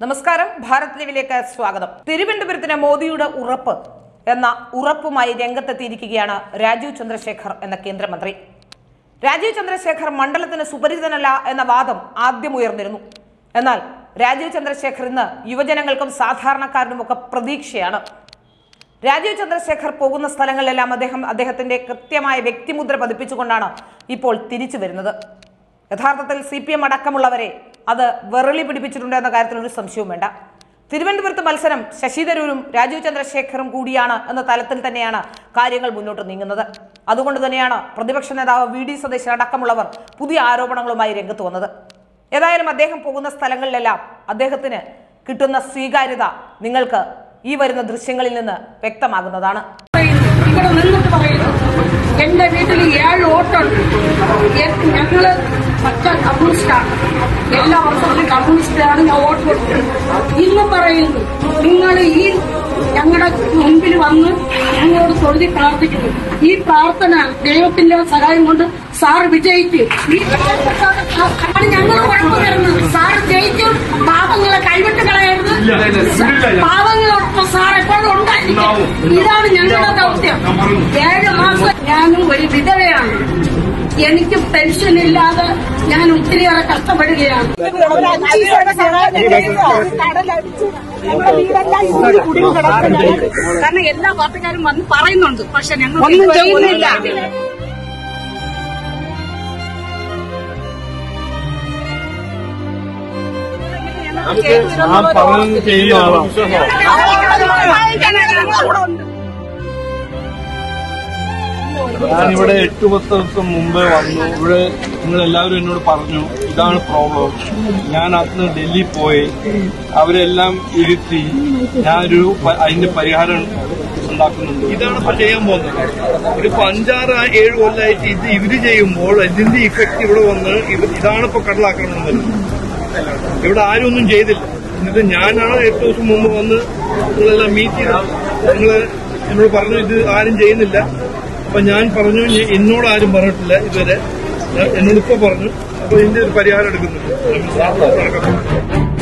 നമസ്കാരം ഭാരത് ലീവിലേക്ക് സ്വാഗതം തിരുവനന്തപുരത്തിന് മോദിയുടെ ഉറപ്പ് എന്ന ഉറപ്പുമായി രംഗത്തെത്തിയിരിക്കുകയാണ് രാജീവ് ചന്ദ്രശേഖർ എന്ന കേന്ദ്രമന്ത്രി രാജീവ് ചന്ദ്രശേഖർ മണ്ഡലത്തിന് സുപരിചിതനല്ല എന്ന വാദം ആദ്യം ഉയർന്നിരുന്നു എന്നാൽ രാജീവ് ചന്ദ്രശേഖർ ഇന്ന് യുവജനങ്ങൾക്കും സാധാരണക്കാരനുമൊക്കെ പ്രതീക്ഷയാണ് രാജീവ് ചന്ദ്രശേഖർ പോകുന്ന സ്ഥലങ്ങളിലെല്ലാം അദ്ദേഹം അദ്ദേഹത്തിന്റെ കൃത്യമായ വ്യക്തിമുദ്ര പതിപ്പിച്ചുകൊണ്ടാണ് ഇപ്പോൾ തിരിച്ചു വരുന്നത് യഥാർത്ഥത്തിൽ സി പി എം അടക്കമുള്ളവരെ അത് വെറളി പിടിപ്പിച്ചിട്ടുണ്ട് എന്ന കാര്യത്തിൽ ഒരു സംശയവും വേണ്ട തിരുവനന്തപുരത്ത് മത്സരം ശശി തരൂരും രാജീവ് ചന്ദ്രശേഖറും കൂടിയാണ് എന്ന തലത്തിൽ തന്നെയാണ് കാര്യങ്ങൾ മുന്നോട്ട് നീങ്ങുന്നത് അതുകൊണ്ട് തന്നെയാണ് പ്രതിപക്ഷ നേതാവ് വി ഡി സതീശൻ അടക്കമുള്ളവർ പുതിയ ആരോപണങ്ങളുമായി രംഗത്ത് വന്നത് ഏതായാലും അദ്ദേഹം പോകുന്ന സ്ഥലങ്ങളിലെല്ലാം അദ്ദേഹത്തിന് കിട്ടുന്ന സ്വീകാര്യത നിങ്ങൾക്ക് ഈ വരുന്ന ദൃശ്യങ്ങളിൽ നിന്ന് വ്യക്തമാകുന്നതാണ് പറയുന്നു. ഇവിടെ നിന്നിട്ട് പറയുന്നു എന്റെ വീട്ടിൽ ഏഴ് വോട്ടുണ്ട് എ- ഞങ്ങള് പച്ച കമ്മ്യൂണിസ്റ്റാണ് എല്ലാ വർഷത്തിലും കമ്മ്യൂണിസ്റ്റാണ് ഞാൻ വോട്ട് കൊടുക്കുന്നത് ഇന്നും പറയുന്നു നിങ്ങൾ ഈ ഞങ്ങളുടെ മുൻപിൽ വന്ന് ഞങ്ങളോട് തൊഴുതി പ്രാർത്ഥിക്കുന്നു ഈ പ്രാർത്ഥന ദൈവത്തിന്റെ സഹായം കൊണ്ട് സാർ വിജയിക്കും ഈ പ്രാർത്ഥന ഞങ്ങൾ കുഴപ്പം വരുന്നത് സാർ ജയിക്കും പാപങ്ങളെ കൈവിട്ട് കളയരുത് പാവങ്ങളോടൊപ്പം സാർ എപ്പോഴും ഉണ്ടായിരിക്കും ഇതാണ് ഞങ്ങളുടെ ദൗത്യം ഏഴ് മാസം ഞാനും ഒരു വിധവയാണ് എനിക്ക് പെൻഷൻ ഇല്ലാതെ ഞാൻ ഒത്തിരിയേറെ കഷ്ടപ്പെടുകയാണ് കാരണം എല്ലാ പാർട്ടിക്കാരും വന്ന് പറയുന്നുണ്ട് പക്ഷെ ഞങ്ങൾ ഒന്നും ചെയ്യുന്നില്ല ആ പറയുന്നത് ചെയ്യുന്ന ആളാണ് ഞാനിവിടെ എട്ട് പത്ത് ദിവസം മുമ്പേ വന്നു ഇവിടെ നിങ്ങൾ എല്ലാവരും എന്നോട് പറഞ്ഞു ഇതാണ് പ്രോബ്ലം ഞാൻ അന്ന് ഡൽഹി പോയി അവരെല്ലാം ഇരുത്തി ഞാനൊരു പ- അതിന്റെ പരിഹാരം ഉണ്ടാക്കുന്നുണ്ട് ഇതാണ് ഇപ്പൊ ചെയ്യാൻ പോകുന്നത് ഇതിപ്പോ അഞ്ചാറ് ഏഴ് കൊല്ലമായിട്ട് ഇത് ഇവര് ചെയ്യുമ്പോൾ ഇതിന്റെ ഇഫക്റ്റ് ഇവിടെ വന്ന് ഇത് ഇതാണ് ഇപ്പൊ കടലാക്കണം വരുന്നത് ഇവിടെ ആരും ഒന്നും ചെയ്തില്ല എന്നിട്ട് ഞാനാണ് എട്ട് ദിവസം മുമ്പ് വന്ന് നിങ്ങളെല്ലാം മീറ്റ് ചെയ്ത് നിങ്ങള് എന്നോട് പറഞ്ഞു ഇത് ആരും ചെയ്യുന്നില്ല അപ്പൊ ഞാൻ പറഞ്ഞു "ഇനി എന്നോട് ആരും പറഞ്ഞിട്ടില്ല ഇതുവരെ ഞാൻ- എന്നോട് ഇപ്പൊ പറഞ്ഞു അപ്പൊ ഇതിന്റെ ഒരു പരിഹാരം എടുക്കുന്നുണ്ട് നടക്കും.